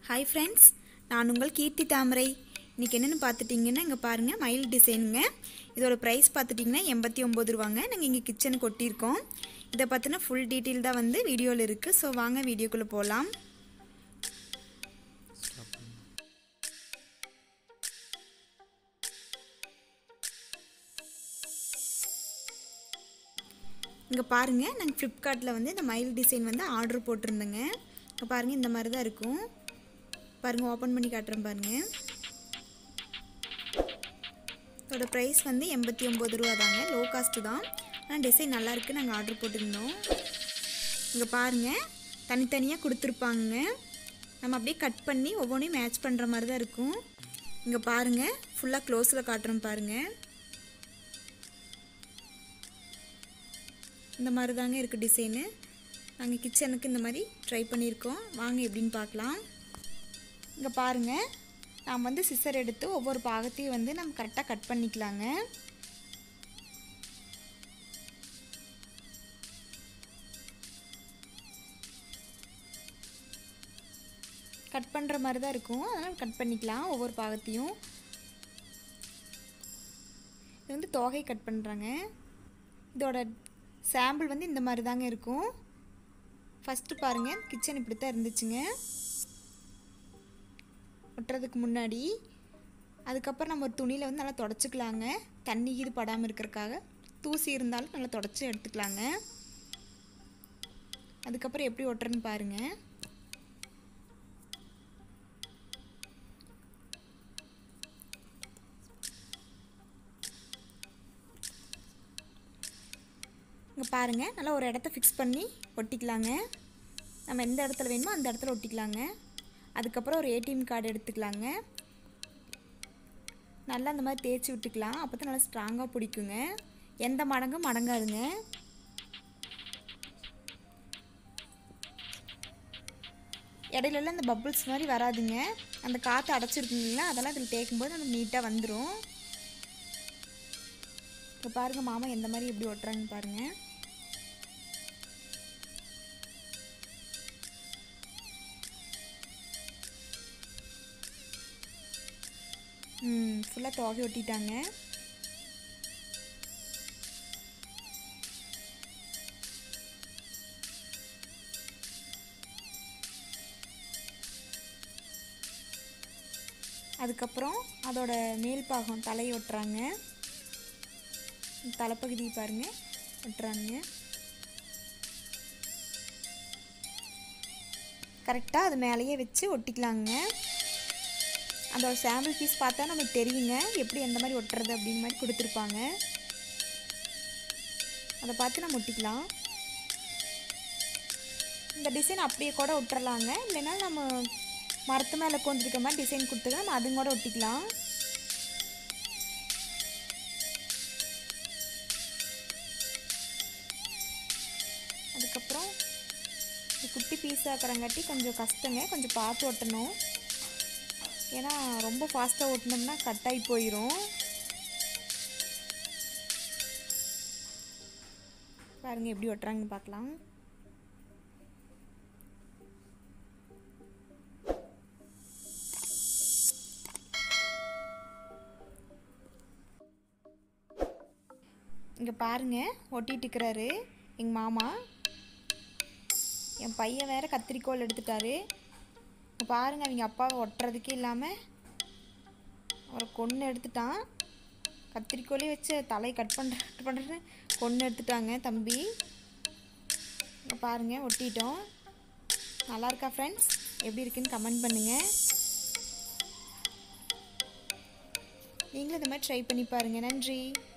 hi friends நான் உங்கள் கீர்த்தி தாமரை இன்றைக்கி என்னென்னு பார்த்துட்டிங்கன்னா இங்கே பாருங்கள் மயில் டிசைனுங்க இதோட ப்ரைஸ் பார்த்துட்டிங்கன்னா எண்பத்தி ஒம்பது ரூபாங்க நாங்கள் இங்கே கிச்சனுக்கு கொட்டியிருக்கோம் இதை பார்த்தினா ஃபுல் டீட்டெயில் தான் வந்து வீடியோவில் இருக்குது ஸோ வாங்க வீடியோக்குள்ளே போகலாம் இங்கே பாருங்கள் நாங்கள் ஃப்ளிப்கார்ட்டில் வந்து இந்த மயில் டிசைன் வந்து ஆர்டர் போட்டிருந்தேங்க இங்கே பாருங்கள் இந்த மாதிரி தான் இருக்கும் பாருங்கள் ஓப்பன் பண்ணி காட்டுறேன் பாருங்கள் இதோட ப்ரைஸ் வந்து எண்பத்தி ஒம்பது ரூபா தாங்க லோ காஸ்ட்டு தான் ஆனால் டிசைன் நல்லா இருக்கு நாங்கள் ஆர்டர் போட்டிருந்தோம் இங்கே பாருங்கள் தனித்தனியாக கொடுத்துருப்பாங்க நம்ம அப்படியே கட் பண்ணி ஒவ்வொன்றையும் மேட்ச் பண்ணுற மாதிரி தான் இருக்கும் இங்கே பாருங்கள் ஃபுல்லாக க்ளோஸில் காட்டுறோம் பாருங்கள் இந்த மாதிரி தாங்க இருக்குது டிசைனு நாங்கள் கிச்சனுக்கு இந்த மாதிரி ட்ரை பண்ணியிருக்கோம் வாங்க எப்படின்னு பார்க்கலாம் இங்கே பாருங்கள் நாம் வந்து சிசர் எடுத்து ஒவ்வொரு பாகத்தையும் வந்து நம்ம கரெக்டாக கட் பண்ணிக்கலாங்க கட் பண்ணுற மாதிரி தான் இருக்கும் அதனால் கட் பண்ணிக்கலாம் ஒவ்வொரு பாகத்தையும் இது வந்து தோகை கட் பண்ணுறாங்க இதோட சாம்பிள் வந்து இந்த மாதிரி தாங்க இருக்கும் ஃபஸ்ட்டு பாருங்கள் கிச்சன் இப்படி தான் இருந்துச்சுங்க ஒட்டுறதுக்கு முன்னாடி அதுக்கப்புறம் நம்ம ஒரு துணியில் வந்து நல்லா தொடச்சிக்கலாங்க தண்ணி இது படாமல் இருக்கிறக்காக தூசி இருந்தாலும் நல்லா தொடச்சி எடுத்துக்கலாங்க அதுக்கப்புறம் எப்படி ஒட்டுறன்னு பாருங்கள் இங்கே பாருங்கள் நல்லா ஒரு இடத்த ஃபிக்ஸ் பண்ணி ஒட்டிக்கலாங்க நம்ம எந்த இடத்துல வேணுமோ அந்த இடத்துல ஒட்டிக்கலாங்க அதுக்கப்புறம் ஒரு ஏடிஎம் கார்டு எடுத்துக்கலாங்க நல்லா அந்த மாதிரி தேய்ச்சி விட்டுக்கலாம் அப்போ தான் நல்லா ஸ்ட்ராங்காக பிடிக்குங்க எந்த மடங்கும் மடங்காதுங்க இடையிலலாம் இந்த பப்புள்ஸ் மாதிரி வராதுங்க அந்த காற்று அடைச்சிருக்குங்களா அதெல்லாம் இதில் தேய்க்கும்போது நம்ம நீட்டாக வந்துடும் இப்போ பாருங்கள் மாமா எந்த மாதிரி எப்படி ஒட்டுறாங்கன்னு பாருங்கள் ம் ஃபுல்லாக துவகை ஒட்டிட்டாங்க அதுக்கப்புறம் அதோட மேல் பாகம் தலையை ஒட்டுறாங்க தலைப்பகுதி பாருங்கள் ஒட்டுறாங்க கரெக்டாக அது மேலேயே வச்சு ஒட்டிக்கலாங்க அதோட சாம்பிள் பீஸ் பார்த்தா நமக்கு தெரியுங்க எப்படி எந்த மாதிரி ஒட்டுறது அப்படின்னு மாதிரி கொடுத்துருப்பாங்க அதை பார்த்து நம்ம ஒட்டிக்கலாம் இந்த டிசைன் அப்படியே கூட ஒட்டுறலாங்க இல்லைன்னா நம்ம மரத்து மேலே கொண்டிருக்க மாதிரி டிசைன் கொடுத்துக்க நம்ம அதுவும் கூட ஒட்டிக்கலாம் அதுக்கப்புறம் இது குட்டி பீஸ் ஆக்கிறங்காட்டி கொஞ்சம் கஷ்டங்க கொஞ்சம் பார்த்து ஒட்டணும் ஏன்னா ரொம்ப ஃபாஸ்ட்டாக ஓட்டினோம்னா கட் ஆகி போயிடும் பாருங்கள் எப்படி ஒட்டுறாங்கன்னு பார்க்கலாம் இங்கே பாருங்கள் ஒட்டிட்டு இருக்கிறாரு எங்கள் மாமா என் பையன் வேறு கத்திரிக்கோல் எடுத்துட்டாரு பாருங்கள் அவங்க அப்பாவை ஒட்டுறதுக்கே இல்லாமல் அவரை கொன்று எடுத்துட்டான் கத்திரிக்கோலே வச்சு தலையை கட் பண்ணுற கட் பண்ணுறேன்னு கொன்று எடுத்துட்டாங்க தம்பி இங்கே பாருங்கள் ஒட்டிட்டோம் நல்லா இருக்கா ஃப்ரெண்ட்ஸ் எப்படி இருக்குன்னு கமெண்ட் பண்ணுங்கள் நீங்களும் இந்த மாதிரி ட்ரை பண்ணி பாருங்கள் நன்றி